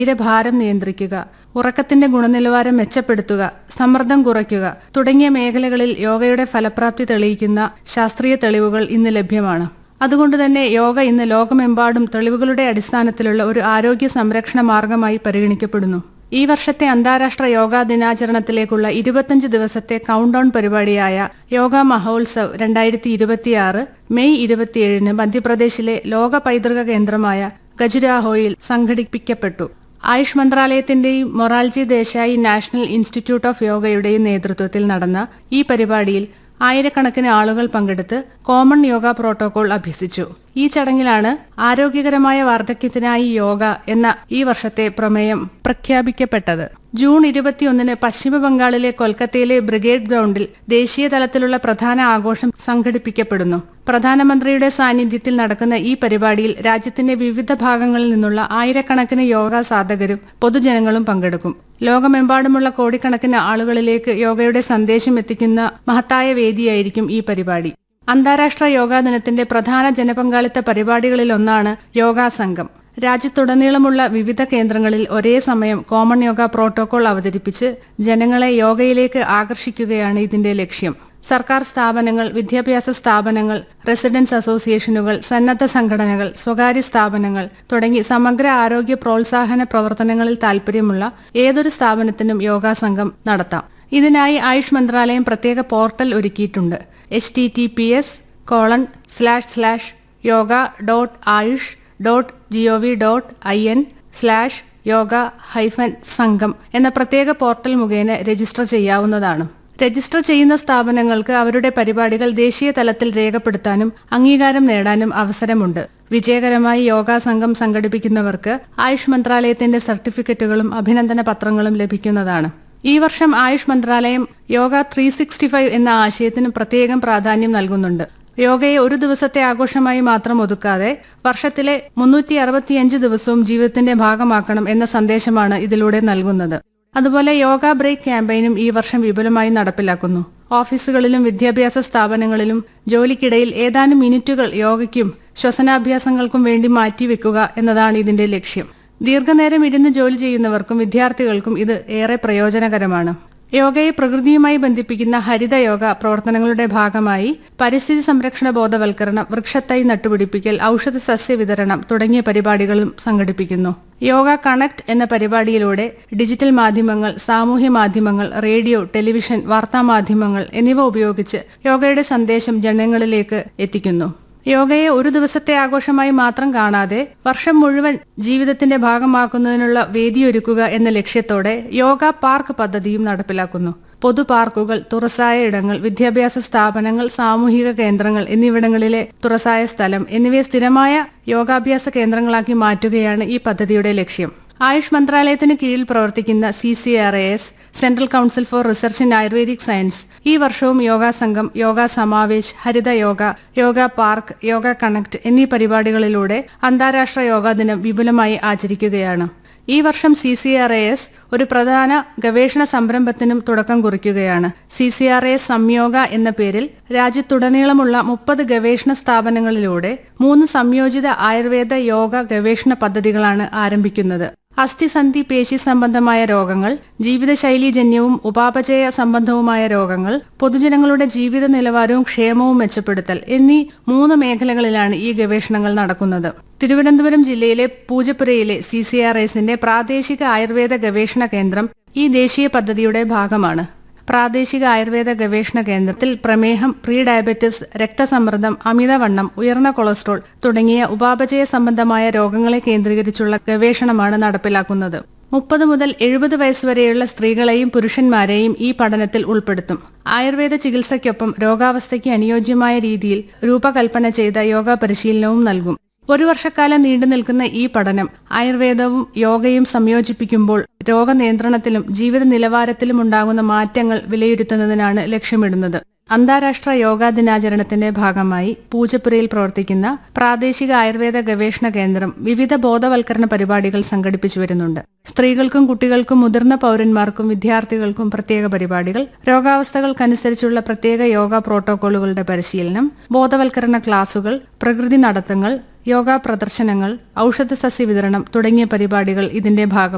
ഭാരം നിയന്ത്രിക്കുക ഉറക്കത്തിന്റെ ഗുണനിലവാരം മെച്ചപ്പെടുത്തുക സമ്മർദ്ദം കുറയ്ക്കുക തുടങ്ങിയ മേഖലകളിൽ യോഗയുടെ ഫലപ്രാപ്തി തെളിയിക്കുന്ന ശാസ്ത്രീയ തെളിവുകൾ ഇന്ന് ലഭ്യമാണ് അതുകൊണ്ട് തന്നെ യോഗ ഇന്ന് ലോകമെമ്പാടും തെളിവുകളുടെ അടിസ്ഥാനത്തിലുള്ള ഒരു ആരോഗ്യ സംരക്ഷണ മാർഗമായി പരിഗണിക്കപ്പെടുന്നു ഈ വർഷത്തെ അന്താരാഷ്ട്ര യോഗാ ദിനാചരണത്തിലേക്കുള്ള ഇരുപത്തഞ്ച് ദിവസത്തെ കൗണ്ട് ഡൗൺ പരിപാടിയായ യോഗ മഹോത്സവ് രണ്ടായിരത്തി ഇരുപത്തിയാറ് മെയ് ഇരുപത്തിയേഴിന് മധ്യപ്രദേശിലെ ലോക പൈതൃക കേന്ദ്രമായ ഖജുരാഹോയിൽ സംഘടിപ്പിക്കപ്പെട്ടു ആയുഷ് മന്ത്രാലയത്തിന്റെയും Morarji Desai national institute of യോഗയുടെയും നേതൃത്വത്തിൽ നടന്ന ഈ പരിപാടിയിൽ ആയിരക്കണക്കിന് ആളുകൾ പങ്കെടുത്ത് കോമൺ യോഗ പ്രോട്ടോകോൾ അഭ്യസിച്ചു ഈ ചടങ്ങിലാണ് ആരോഗ്യകരമായ വാർദ്ധക്യത്തിനായി യോഗ എന്ന ഈ വർഷത്തെ പ്രമേയം പ്രഖ്യാപിക്കപ്പെട്ടത് ജൂൺ ഇരുപത്തിയൊന്നിന് പശ്ചിമ ബംഗാളിലെ കൊൽക്കത്തയിലെ ബ്രിഗേഡ് ഗ്രൗണ്ടിൽ ദേശീയ തലത്തിലുള്ള പ്രധാന ആഘോഷം സംഘടിപ്പിക്കപ്പെടുന്നു പ്രധാനമന്ത്രിയുടെ സാന്നിധ്യത്തിൽ നടക്കുന്ന ഈ പരിപാടിയിൽ രാജ്യത്തിന്റെ വിവിധ ഭാഗങ്ങളിൽ നിന്നുള്ള ആയിരക്കണക്കിന് യോഗ സാധകരും പൊതുജനങ്ങളും പങ്കെടുക്കും ലോകമെമ്പാടുമുള്ള കോടിക്കണക്കിന് ആളുകളിലേക്ക് യോഗയുടെ സന്ദേശം എത്തിക്കുന്ന മഹത്തായ വേദിയായിരിക്കും ഈ പരിപാടി അന്താരാഷ്ട്ര യോഗാ ദിനത്തിന്റെ പ്രധാന ജനപങ്കാളിത്ത പരിപാടികളിലൊന്നാണ് യോഗാ സംഘം രാജ്യത്തുടനീളമുള്ള വിവിധ കേന്ദ്രങ്ങളിൽ ഒരേ സമയം കോമൺ യോഗ പ്രോട്ടോകോൾ അവതരിപ്പിച്ച് ജനങ്ങളെ യോഗയിലേക്ക് ആകർഷിക്കുകയാണ് ഇതിന്റെ ലക്ഷ്യം സർക്കാർ സ്ഥാപനങ്ങൾ വിദ്യാഭ്യാസ സ്ഥാപനങ്ങൾ റെസിഡൻസ് അസോസിയേഷനുകൾ സന്നദ്ധ സംഘടനകൾ സ്വകാര്യ സ്ഥാപനങ്ങൾ തുടങ്ങി സമഗ്ര ആരോഗ്യ പ്രോത്സാഹന പ്രവർത്തനങ്ങളിൽ താൽപ്പര്യമുള്ള ഏതൊരു സ്ഥാപനത്തിനും യോഗാ സംഘം നടത്താം ഇതിനായി ആയുഷ് മന്ത്രാലയം പ്രത്യേക പോർട്ടൽ ഒരുക്കിയിട്ടുണ്ട് H T T P S colon slash slash yoga dot AYUSH dot G O V dot I N slash yoga hyphen Sangam എന്ന പ്രത്യേക പോർട്ടൽ മുഖേന രജിസ്റ്റർ ചെയ്യാവുന്നതാണ് രജിസ്റ്റർ ചെയ്യുന്ന സ്ഥാപനങ്ങൾക്ക് അവരുടെ പരിപാടികൾ ദേശീയ തലത്തിൽ രേഖപ്പെടുത്താനും അംഗീകാരം നേടാനും അവസരമുണ്ട് വിജയകരമായി യോഗാ സംഘം സംഘടിപ്പിക്കുന്നവർക്ക് ആയുഷ് മന്ത്രാലയത്തിന്റെ സർട്ടിഫിക്കറ്റുകളും അഭിനന്ദന പത്രങ്ങളും ലഭിക്കുന്നതാണ് ഈ വർഷം ആയുഷ് മന്ത്രാലയം യോഗ ത്രീ സിക്സ്റ്റി ഫൈവ് എന്ന ആശയത്തിന് പ്രത്യേകം പ്രാധാന്യം നൽകുന്നുണ്ട് യോഗയെ ഒരു ദിവസത്തെ ആഘോഷമായി മാത്രം ഒതുക്കാതെ വർഷത്തിലെ മുന്നൂറ്റി അറുപത്തിയഞ്ച് ദിവസവും ജീവിതത്തിന്റെ ഭാഗമാക്കണം എന്ന സന്ദേശമാണ് ഇതിലൂടെ നൽകുന്നത് അതുപോലെ യോഗ ബ്രേക്ക് ക്യാമ്പയിനും ഈ വർഷം വിപുലമായി നടപ്പിലാക്കുന്നു ഓഫീസുകളിലും വിദ്യാഭ്യാസ സ്ഥാപനങ്ങളിലും ജോലിക്കിടയിൽ ഏതാനും മിനിറ്റുകൾ യോഗയ്ക്കും ശ്വസനാഭ്യാസങ്ങൾക്കും വേണ്ടി മാറ്റിവെക്കുക എന്നതാണ് ഇതിന്റെ ലക്ഷ്യം ദീർഘനേരം ഇരുന്ന് ജോലി ചെയ്യുന്നവർക്കും വിദ്യാർത്ഥികൾക്കും ഇത് ഏറെ പ്രയോജനകരമാണ് യോഗയെ പ്രകൃതിയുമായി ബന്ധിപ്പിക്കുന്ന ഹരിത യോഗ പ്രവർത്തനങ്ങളുടെ ഭാഗമായി പരിസ്ഥിതി സംരക്ഷണ ബോധവൽക്കരണം വൃക്ഷത്തൈ നട്ടുപിടിപ്പിക്കൽ ഔഷധ സസ്യ വിതരണം തുടങ്ങിയ പരിപാടികളും സംഘടിപ്പിക്കുന്നു യോഗ കണക്ട് എന്ന പരിപാടിയിലൂടെ ഡിജിറ്റൽ മാധ്യമങ്ങൾ സാമൂഹ്യ മാധ്യമങ്ങൾ റേഡിയോ ടെലിവിഷൻ വാർത്താമാധ്യമങ്ങൾ എന്നിവ ഉപയോഗിച്ച് യോഗയുടെ സന്ദേശം ജനങ്ങളിലേക്ക് എത്തിക്കുന്നു യോഗയെ ഒരു ദിവസത്തെ ആഘോഷമായി മാത്രം കാണാതെ വർഷം മുഴുവൻ ജീവിതത്തിന്റെ ഭാഗമാക്കുന്നതിനുള്ള വേദിയൊരുക്കുക എന്ന ലക്ഷ്യത്തോടെ യോഗ പാർക്ക് പദ്ധതിയും നടപ്പിലാക്കുന്നു പൊതു പാർക്കുകൾ തുറസായ ഇടങ്ങൾ വിദ്യാഭ്യാസ സ്ഥാപനങ്ങൾ സാമൂഹിക കേന്ദ്രങ്ങൾ എന്നിവിടങ്ങളിലെ തുറസായ സ്ഥലം എന്നിവയെ സ്ഥിരമായ യോഗാഭ്യാസ കേന്ദ്രങ്ങളാക്കി മാറ്റുകയാണ് ഈ പദ്ധതിയുടെ ലക്ഷ്യം ആയുഷ് മന്ത്രാലയത്തിന് കീഴിൽ പ്രവർത്തിക്കുന്ന C C R A S central council for research in ayurvedic science ഈ വർഷവും യോഗാ സംഘം യോഗ സമാവേശ് ഹരിത യോഗ യോഗ പാർക്ക് യോഗ കണക്ട് എന്നീ പരിപാടികളിലൂടെ അന്താരാഷ്ട്ര യോഗാ ദിനം വിപുലമായി ആചരിക്കുകയാണ് ഈ വർഷം C C R A S ഒരു പ്രധാന ഗവേഷണ സംരംഭത്തിനും തുടക്കം കുറിക്കുകയാണ് C C R A Samyoga എന്ന പേരിൽ രാജ്യത്തുടനീളമുള്ള മുപ്പത് ഗവേഷണ സ്ഥാപനങ്ങളിലൂടെ മൂന്ന് സംയോജിത ആയുർവേദ യോഗ ഗവേഷണ പദ്ധതികളാണ് ആരംഭിക്കുന്നത് അസ്ഥിസന്ധി പേശി സംബന്ധമായ രോഗങ്ങൾ ജീവിതശൈലീജന്യവും ഉപാപചയ സംബന്ധവുമായ രോഗങ്ങൾ പൊതുജനങ്ങളുടെ ജീവിത നിലവാരവും ക്ഷേമവും മെച്ചപ്പെടുത്തൽ എന്നീ മൂന്ന് മേഖലകളിലാണ് ഈ ഗവേഷണങ്ങൾ നടക്കുന്നത് തിരുവനന്തപുരം ജില്ലയിലെ പൂജപ്പുരയിലെ സി സി ആർ എസിന്റെ പ്രാദേശിക ആയുർവേദ ഗവേഷണ കേന്ദ്രം ഈ ദേശീയ പദ്ധതിയുടെ ഭാഗമാണ് പ്രാദേശിക ആയുർവേദ ഗവേഷണ കേന്ദ്രത്തിൽ പ്രമേഹം പ്രീ ഡയബറ്റിസ് രക്തസമ്മർദ്ദം അമിതവണ്ണം ഉയർന്ന കൊളസ്ട്രോൾ തുടങ്ങിയ ഉപാപചയ സംബന്ധമായ രോഗങ്ങളെ കേന്ദ്രീകരിച്ചുള്ള ഗവേഷണമാണ് നടപ്പിലാക്കുന്നത് മുപ്പത് മുതൽ എഴുപത് വയസ്സുവരെയുള്ള സ്ത്രീകളെയും പുരുഷന്മാരെയും ഈ പഠനത്തിൽ ഉൾപ്പെടുത്തും ആയുർവേദ ചികിത്സയ്ക്കൊപ്പം രോഗാവസ്ഥയ്ക്ക് അനുയോജ്യമായ രീതിയിൽ രൂപകൽപ്പന ചെയ്ത യോഗ പരിശീലനവും നൽകും ഒരു വർഷക്കാലം നീണ്ടു നിൽക്കുന്ന ഈ പഠനം ആയുർവേദവും യോഗയും സംയോജിപ്പിക്കുമ്പോൾ രോഗനിയന്ത്രണത്തിലും ജീവിത നിലവാരത്തിലും ഉണ്ടാകുന്ന മാറ്റങ്ങൾ വിലയിരുത്തുന്നതിനാണ് ലക്ഷ്യമിടുന്നത് അന്താരാഷ്ട്ര യോഗാ ദിനാചരണത്തിന്റെ ഭാഗമായി പൂജപ്പുരയിൽ പ്രവർത്തിക്കുന്ന പ്രാദേശിക ആയുർവേദ ഗവേഷണ കേന്ദ്രം വിവിധ ബോധവൽക്കരണ പരിപാടികൾ സംഘടിപ്പിച്ചു വരുന്നുണ്ട് സ്ത്രീകൾക്കും കുട്ടികൾക്കും മുതിർന്ന പൗരന്മാർക്കും വിദ്യാർത്ഥികൾക്കും പ്രത്യേക പരിപാടികൾ രോഗാവസ്ഥകൾക്കനുസരിച്ചുള്ള പ്രത്യേക യോഗ പ്രോട്ടോകോളുകളുടെ പരിശീലനം ബോധവൽക്കരണ ക്ലാസുകൾ പ്രകൃതി നടത്തങ്ങൾ യോഗ പ്രദർശനങ്ങൾ ഔഷധ സസ്യ വിതരണം തുടങ്ങിയ പരിപാടികൾ ഇതിന്റെ ഭാഗം